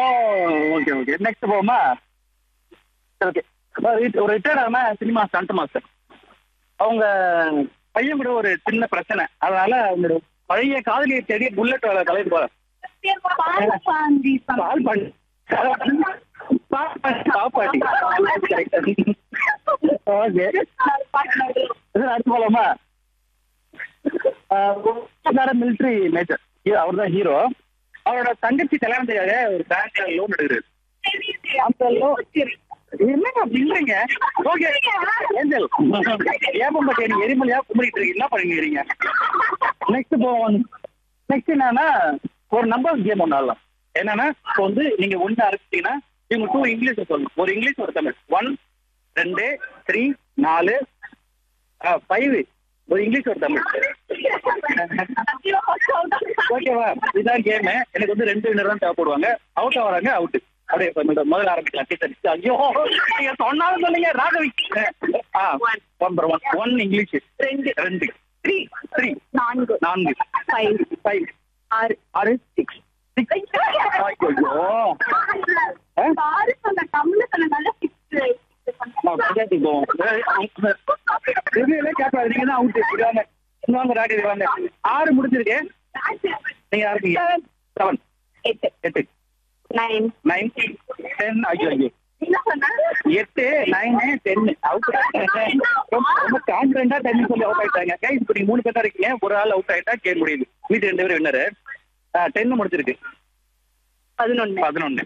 Okay okay next போமா okay ஒரு retired ஆன சினிமா ஸ்டண்ட் மாஸ்டர் அவங்க பையன் கூட ஒரு சின்ன பிரச்சனை அதனால அவங்களோட பழைய காதலியை தேடி புல்லட் கலைக்கு போற பாலபாண்டி கால் பண்ணி பாப்பாட்டி ஓகே அடுத்து போலாமா மிலிட்ரி மேஜர் அவர் தான் ஹீரோ அவரோட தங்கச்சி கல்யாணத்துக்காக ஒரு பேங்க்ல லோன் எடுக்கிறாரு அந்த loan என்னங்க பில்லுங்க ஓகே ஏஞ்சல் ஏப்பம்பட்டி நீங்க எரிமலையா கும்பிட்டு இருக்கீங்க என்ன பண்ணிக்கிறீங்க நெக்ஸ்ட் போவோம் நெக்ஸ்ட் என்னன்னா ஒரு நம்பர் கேம் ஒன்று ஆடலாம் என்னன்னா இப்போ வந்து நீங்க ஒன்று அரைச்சிட்டீங்கன்னா இவங்க டூ இங்கிலீஷ் சொல்லணும் ஒரு இங்கிலீஷ் ஒரு தமிழ் ஒன் ரெண்டு த்ரீ நாலு ஃபைவ் ஒரு இங்கிலீஷ் ஒரு தமிழ் ஓகேவா இதுதான் கேம் எனக்கு வந்து ரெண்டு வினர் தான் தேவைப்படுவாங்க அவுட் ஆகிறாங்க அவுட் அப்படியே இப்ப முதல்ல முதல்ல ஆரம்பிக்கலாம் டீச்சர் ஐயோ நீங்க சொன்னாலும் சொல்லுங்க ராகவி ஆ ஒன் ஒன் ஒன் இங்கிலீஷ் ரெண்டு ரெண்டு த்ரீ த்ரீ நான்கு நான்கு ஃபைவ் ஃபைவ் ஆறு ஆறு சிக்ஸ் சிக்ஸ் ஐயோ ஆறு சொன்ன தமிழ் சொன்ன நல்ல சிக்ஸ் பஞ்சாயத்துக்கு போவோம் ரிவ்யூல கேட்பாரு நீங்க தான் அவுட் வாங்க இன்னும் ராடி வாங்க ஆறு முடிஞ்சிருக்கு நீங்க யாருக்கு செவன் எட்டு எட்டு நைன் நைன் டென் ஐயோ ஐயோ என்ன சொன்ன எட்டு நைனு டென் அவுட் ரொம்ப கான்பிடண்டா டென் சொல்லி அவுட் ஆயிட்டாங்க கைஸ் இப்ப நீங்க மூணு பேர் தான் இருக்கீங்க ஒரு ஆள் அவுட் ஆயிட்டா கேம் முடியுது மீதி ரெண்டு பேரும் வின்னரு டென் முடிச்சிருக்கு பதினொன்னு பதினொன்னு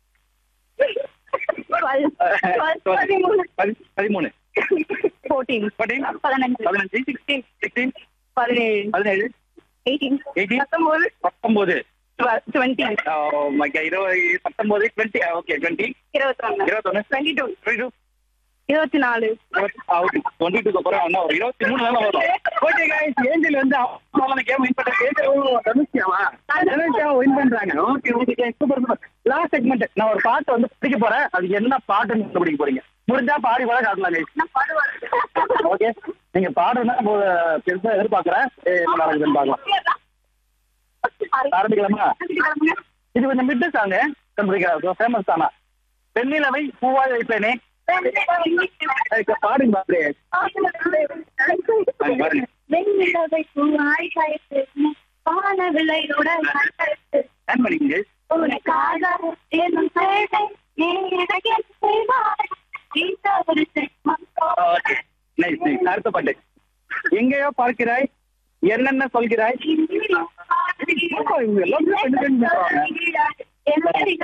பதிமூணு பதி- பதிமூணு ஃபோர்டீன் Fourteen. பதினஞ்சு பதினஞ்சு சிக்ஸ்டீன் சிக்ஸ்டீன் பதினேழு பதினேழு எயிட்டீன் எயிட்டீன் பத்தொன்பது பத்தொன்பது டுவெண்ட்டி இருபது பத்தொன்பது டுவெண்ட்டி ஓகே டுவெண்ட்டி இருபத்தொன்னு இருபத்தொன்னு டுவெண்ட்டி டூ டுவெண்ட்டி டூ இருபத்தி நாலு டுவெண்ட்டி டூக்கு அப்புறம் என்ன ஒரு இருபத்தி மூணு தானே வரும் ஓகே கைஸ் ஏஞ்சல் வந்து அவங்க கேம் வின் பண்ண தனுஷியாவா தனுஷியா வின் பண்றாங்க okay okay super super last segment நான் ஒரு பாட்டு வந்து பிடிக்க போறேன் அது என்ன பாட்டுன்னு கண்டுபிடிக்க போறீங்க முடிஞ்சா பாடி கூட காட்டலாம் guys நான் பாடுவேன் ஓகே நீங்க பாடுறதுனா பெருசா எதிர்பார்க்கறேன் ஏ, என்ன நடக்குதுன்னு பார்க்கலாம் ஆரம்பிக்கலாமா இது கொஞ்சம் மிட்டு சாங்க கண்டுபிடிக்கிறா ஃபேமஸ் தானா பெண்ணிலவை பூவாய் வைப்பேனே அதுக்கு பாடுங்க அப்படியே வெண்ணிலவை பூவாய் கயத்து வானவில்லையோட கயத்து ஏன் பண்ணிக்கங்க உனக்காக என்னும் சேவை நீ எனக்கு செய்வாய் இந்த ஒரு செல்வம் ஓகே நைஸ் நைஸ் அடுத்த பாட்டு எங்கேயோ பார்க்கிறாய் என்னென்ன சொல்கிறாய் ஓ, இவங்க எல்லாமே ரெண்டு ரெண்டு சொல்றாங்க.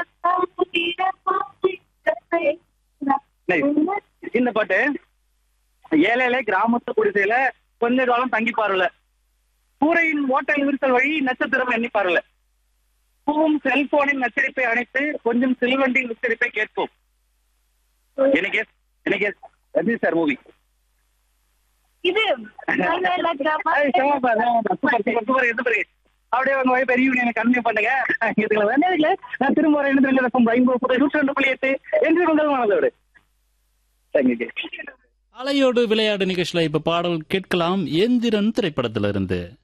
Nice. இந்த பாட்டு ஏழையில கிராமத்து குடிசையில கொஞ்ச காலம் தங்கி பாருல கூரையின் ஓட்டை விரிசல் வழி நட்சத்திரம் எண்ணி பாருல பூவும் செல்போனின் நச்சரிப்பை அணைத்து கொஞ்சம் சில்வண்டின் உச்சரிப்பை கேட்போம் எனக்கு எனக்கு ரஜினி சார் மூவி இது அப்படியே உங்க வைஃப் பெரிய எனக்கு கன்வியூ பண்ணுங்க இதுல வேண்டாம் இல்ல நான் திரும்ப வரேன் ரெண்டு ரெண்டு லட்சம் ஐம்பது புது நூற்றி ரெண்டு புள்ளி எட்டு என்று கொண்டாலும் மனதோடு தேங்க்யூ அலையோடு விளையாடு நிகழ்ச்சியில் இப்ப பாடல் கேட்கலாம் எந்திரன் திரைப்படத்திலிருந்து